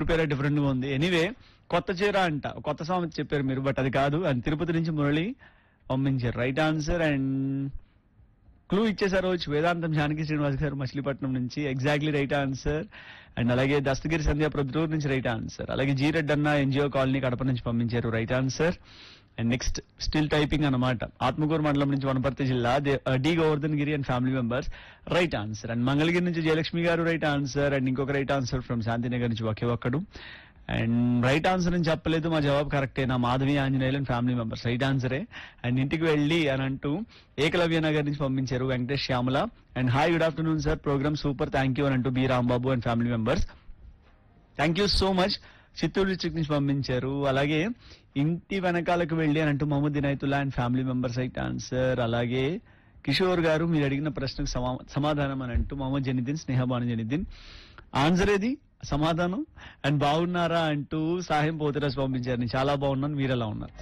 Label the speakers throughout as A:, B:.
A: పేరే డిఫరెంట్ గా ఉంది ఎనీవే కొత్త చీర అంట కొత్త సామెత చెప్పారు మీరు బట్ అది కాదు అండ్ తిరుపతి నుంచి మురళి పంపించారు రైట్ ఆన్సర్ అండ్ క్లూ ఇచ్చేసారు వచ్చి వేదాంతం జానకి శ్రీనివాస్ గారు మచిలీపట్నం నుంచి ఎగ్జాక్ట్లీ రైట్ ఆన్సర్ అండ్ అలాగే దస్తగిరి సంధ్య ప్రొద్దుటూరు నుంచి రైట్ ఆన్సర్ అలాగే జీ రెడ్డి అన్న ఎన్జిఓ కాలనీ కడప నుంచి పంపించారు right answer and next still typing అన్నమాట ఆత్మకూరు మండలం నుంచి వనపర్తి జిల్లా దే- ఆ, D Govardhan Giri and family members right answer and Mangalagiri నుంచి Jayalakshmi garu right answer and ఇంకొక రైట్ ఆన్సర్ ఫ్రమ్ శాంతినగర్ నుంచి ఒకే ఒక్కడు అండ్ రైట్ ఆన్సర్ అని చెప్పలేదు మా జవాబు కరెక్టే నా Madhavi Anjaneyulu and family members right ఆన్సరే అండ్ ఇంటికి వెళ్ళి అని అంటూ ఏకలవ్య నగర్ నుంచి పంపించారు Venkatesh Shyamala and hi good afternoon sir program super thank you అని అంటూ B Rambabu and family members thank you so much Chittoor district నుంచి పంపించారు అలాగే ఇంటి వెనకాలకు వెళ్ళి అని అంటూ Mohammed Dinaitullah and family members right answer అలాగే కిషోర్ గారు మీరు అడిగిన ప్రశ్నకు సమా- సమాధానం అని అంటూ మహమ్మద్ జనిద్దీన్ స్నేహబాను జనిద్దీన్ ఆన్సర్ ఏది సమాధానం అండ్ బాగున్నారా అంటూ సాయం పోతురాజ్ పంపించారు నేను చాలా బాగున్నాను మీరు ఎలా ఉన్నారు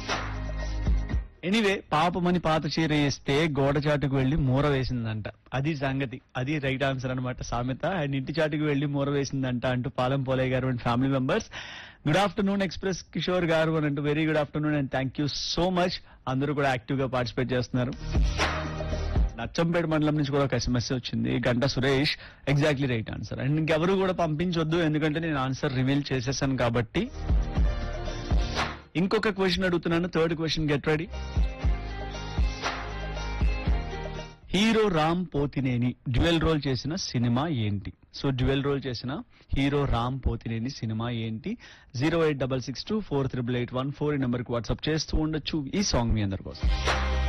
A: ఎనీవే పాపమని పాత చీర వేస్తే గోడ చాటుకు వెళ్లి మూర వేసిందంట అది సంగతి అది రైట్ ఆన్సర్ అన్నమాట సామెత అండ్ ఇంటి చాటుకు వెళ్లి మూర వేసిందంట అంటూ Palem Polaiah garu and family members good afternoon express Kishore garu అని అంటూ very good afternoon and thank you so much అందరూ కూడా యాక్టివ్ గా పార్టిసిపేట్ చేస్తున్నారు నచ్చంపేట మండలం నుంచి కూడా ఒక ఎస్ఎంఎస్ వచ్చింది గంట Suresh exactly right answer and ఇంకెవరు కూడా పంపించొద్దు ఎందుకంటే నేను ఆన్సర్ రివీల్ చేసేసాను కాబట్టి ఇంకొక క్వశ్చన్ అడుగుతున్నాను third question get ready hero Ram Pothineni dual role చేసిన సినిమా ఏంటి సో డ్యువెల్ రోల్ చేసిన హీరో రామ్ పోతినేని సినిమా ఏంటి zero eight double six two four triple eight one four ఈ నెంబర్కి వాట్సాప్ చేస్తూ ఉండొచ్చు ఈ సాంగ్ మీ అందరి కోసం